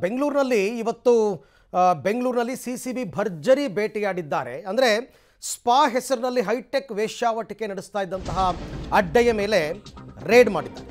ಬೆಂಗಳೂರಿನಲ್ಲಿ ಇವತ್ತು ಆ, ಬೆಂಗಳೂರಿನಲ್ಲಿ ಸಿ ಸಿ ಬಿ ಭರ್ಜರಿ ಭೇಟಿಯಾಡಿದ್ದಾರೆ ಅಂದರೆ ಸ್ಪಾ ಹೆಸರಿನಲ್ಲಿ ಹೈಟೆಕ್ ವೇಶ್ಯಾವಟಿಕೆ ನಡೆಸ್ತಾ ಇದ್ದಂತಹ ಅಡ್ಡೆಯ ಮೇಲೆ ರೇಡ್ ಮಾಡಿದ್ದಾರೆ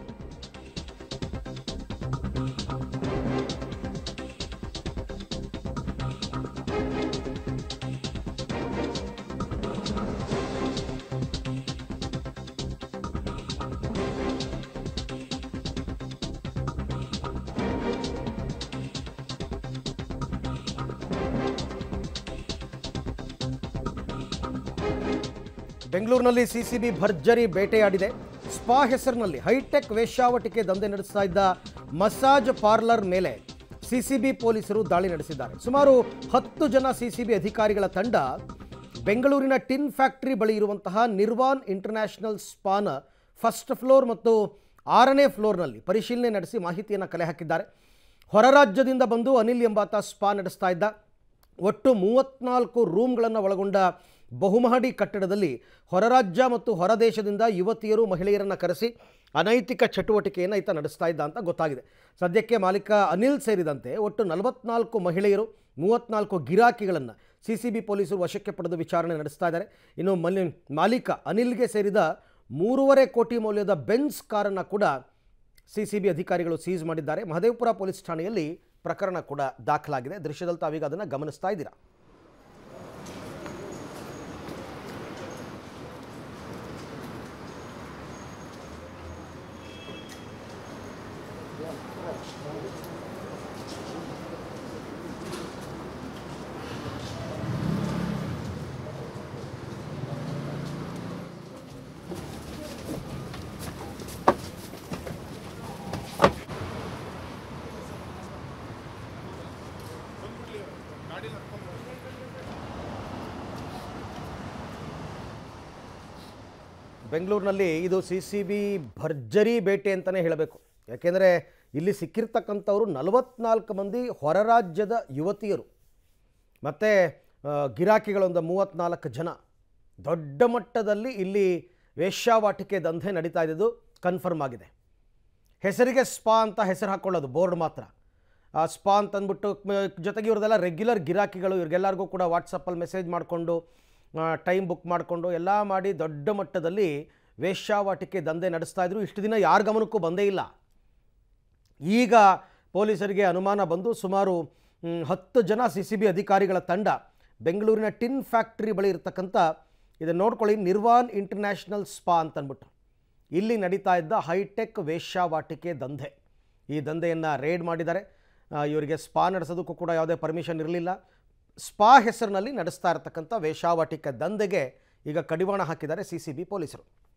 ಬೆಂಗಳೂರಿನಲ್ಲಿ ಸಿಸಿಬಿ ಭರ್ಜರಿ ಬೇಟೆಯಾಡಿದೆ ಸ್ಪಾ ಹೆಸರಿನಲ್ಲಿ ಹೈಟೆಕ್ ವೇಶ್ಯಾವಟಿಕೆ ದಂಧೆ ನಡೆಸ್ತಾ ಇದ್ದ ಮಸಾಜ್ ಪಾರ್ಲರ್ ಮೇಲೆ ಸಿಸಿಬಿ ಪೊಲೀಸರು ದಾಳಿ ನಡೆಸಿದ್ದಾರೆ ಸುಮಾರು ಹತ್ತು ಜನ ಸಿಸಿಬಿ ಅಧಿಕಾರಿಗಳ ತಂಡ ಬೆಂಗಳೂರಿನ ಟಿನ್ ಫ್ಯಾಕ್ಟರಿ ಬಳಿ ಇರುವಂತಹ ನಿರ್ವಾನ್ ಇಂಟರ್ನ್ಯಾಷನಲ್ ಸ್ಪಾನ ಫಸ್ಟ್ ಫ್ಲೋರ್ ಮತ್ತು ಆರನೇ ಫ್ಲೋರ್ನಲ್ಲಿ ಪರಿಶೀಲನೆ ನಡೆಸಿ ಮಾಹಿತಿಯನ್ನು ಕಲೆ ಹಾಕಿದ್ದಾರೆ ಹೊರ ರಾಜ್ಯದಿಂದ ಬಂದು ಅನಿಲ್ ಎಂಬಾತ ಸ್ಪಾ ನಡೆಸ್ತಾ ಇದ್ದ ಒಟ್ಟು ಮೂವತ್ನಾಲ್ಕು ರೂಮ್ಗಳನ್ನು ಒಳಗೊಂಡ ಬಹುಮಹಡಿ ಕಟ್ಟಡದಲ್ಲಿ ಹೊರರಾಜ್ಯ ಮತ್ತು ಹೊರದೇಶದಿಂದ ಯುವತಿಯರು ಮಹಿಳೆಯರನ್ನು ಕರೆಸಿ ಅನೈತಿಕ ಚಟುವಟಿಕೆಯನ್ನು ಈತ ನಡೆಸ್ತಾ ಇದ್ದ ಅಂತ ಗೊತ್ತಾಗಿದೆ ಸದ್ಯಕ್ಕೆ ಮಾಲೀಕ ಅನಿಲ್ ಸೇರಿದಂತೆ ಒಟ್ಟು ನಲವತ್ನಾಲ್ಕು ಮಹಿಳೆಯರು ಮೂವತ್ನಾಲ್ಕು ಗಿರಾಕಿಗಳನ್ನು ಸಿ ಸಿ ಬಿ ಪೊಲೀಸರು ವಶಕ್ಕೆ ಪಡೆದು ವಿಚಾರಣೆ ನಡೆಸ್ತಾ ಇದ್ದಾರೆ ಇನ್ನು ಮಲ್ಲಿ ಮಾಲೀಕ ಅನಿಲ್ಗೆ ಸೇರಿದ ಮೂರುವರೆ ಕೋಟಿ ಮೌಲ್ಯದ ಬೆನ್ಸ್ ಕಾರನ್ನು ಕೂಡ ಸಿ ಸಿ ಬಿ ಅಧಿಕಾರಿಗಳು ಸೀಸ್ ಮಾಡಿದ್ದಾರೆ ಮಹದೇವಪುರ ಪೊಲೀಸ್ ಠಾಣೆಯಲ್ಲಿ ಪ್ರಕರಣ ಕೂಡ ದಾಖಲಾಗಿದೆ ದೃಶ್ಯದಲ್ಲಿ ತಾವೀಗ ಅದನ್ನು ಗಮನಿಸ್ತಾ ಇದ್ದೀರಾ ಬೆಂಗಳೂರಿನಲ್ಲಿ ಇದು ಸಿ ಸಿ ಬಿ ಭರ್ಜರಿ ಬೇಟೆ ಅಂತಲೇ ಹೇಳಬೇಕು ಯಾಕೆಂದರೆ ಇಲ್ಲಿ ಸಿಕ್ಕಿರ್ತಕ್ಕಂಥವ್ರು ನಲವತ್ನಾಲ್ಕು ಮಂದಿ ಹೊರ ರಾಜ್ಯದ ಯುವತಿಯರು ಮತ್ತು ಗಿರಾಕಿಗಳೊಂದು ಮೂವತ್ತ್ನಾಲ್ಕು ಜನ ದೊಡ್ಡ ಮಟ್ಟದಲ್ಲಿ ಇಲ್ಲಿ ವೇಶ್ಯಾವಾಟಿಕೆ ದಂಧೆ ನಡೀತಾ ಇದ್ದಿದ್ದು ಕನ್ಫರ್ಮ್ ಆಗಿದೆ ಹೆಸರಿಗೆ ಸ್ಪಾ ಅಂತ ಹೆಸರು ಹಾಕ್ಕೊಳ್ಳೋದು ಬೋರ್ಡ್ ಮಾತ್ರ ಆ ಸ್ಪಾ ಅಂತ ಅಂದ್ಬಿಟ್ಟು ಮ- ಜೊತೆಗೆ ಇವ್ರದೆಲ್ಲ ರೆಗ್ಯುಲರ್ ಗಿರಾಕಿಗಳು ಇವ್ರಿಗೆಲ್ಲರಿಗೂ ಕೂಡ ವಾಟ್ಸಪ್ಪಲ್ಲಿ ಮೆಸೇಜ್ ಮಾಡಿಕೊಂಡು ಟೈಮ್ ಬುಕ್ ಮಾಡಿಕೊಂಡು ಎಲ್ಲ ಮಾಡಿ ದೊಡ್ಡ ಮಟ್ಟದಲ್ಲಿ ವೇಶ್ಯಾವಾಟಿಕೆ ದಂಧೆ ನಡೆಸ್ತಾ ಇದ್ರು ಇಷ್ಟು ದಿನ ಯಾರ ಗಮನಕ್ಕೂ ಬಂದೇ ಇಲ್ಲ ಈಗ ಪೊಲೀಸರಿಗೆ ಅನುಮಾನ ಬಂದು ಸುಮಾರು ಮ್, ಹತ್ತು ಜನ ಸಿ ಸಿ ಬಿ ಅಧಿಕಾರಿಗಳ ತಂಡ ಬೆಂಗಳೂರಿನ ಟಿನ್ ಫ್ಯಾಕ್ಟ್ರಿ ಬಳಿ ಇರ್ತಕ್ಕಂಥ ಇದನ್ನು ನೋಡ್ಕೊಳ್ಳಿ ನಿರ್ವಾನ್ ಇಂಟರ್ನ್ಯಾಷನಲ್ ಸ್ಪಾ ಅಂತ ಅಂದ್ಬಿಟ್ಟು ಇಲ್ಲಿ ನಡೀತಾ ಇದ್ದ ಹೈಟೆಕ್ ವೇಶ್ಯಾವಾಟಿಕೆ ದಂಧೆ ಈ ದಂಧೆಯನ್ನು ರೇಡ್ ಮಾಡಿದ್ದಾರೆ ಆ, ಇವರಿಗೆ ಸ್ಪಾ ನಡೆಸೋದಕ್ಕೂ ಕೂಡ ಯಾವುದೇ ಪರ್ಮಿಷನ್ ಇರಲಿಲ್ಲ ಸ್ಪಾ ಹೆಸರಿನಲ್ಲಿ ನಡೆಸ್ತಾ ಇರತಕ್ಕಂಥ ವೇಶ್ಯಾವಾಟಿಕೆ ದಂಧೆಗೆ ಈಗ ಕಡಿವಾಣ ಹಾಕಿದ್ದಾರೆ ಸಿ ಸಿ ಬಿ ಪೊಲೀಸರು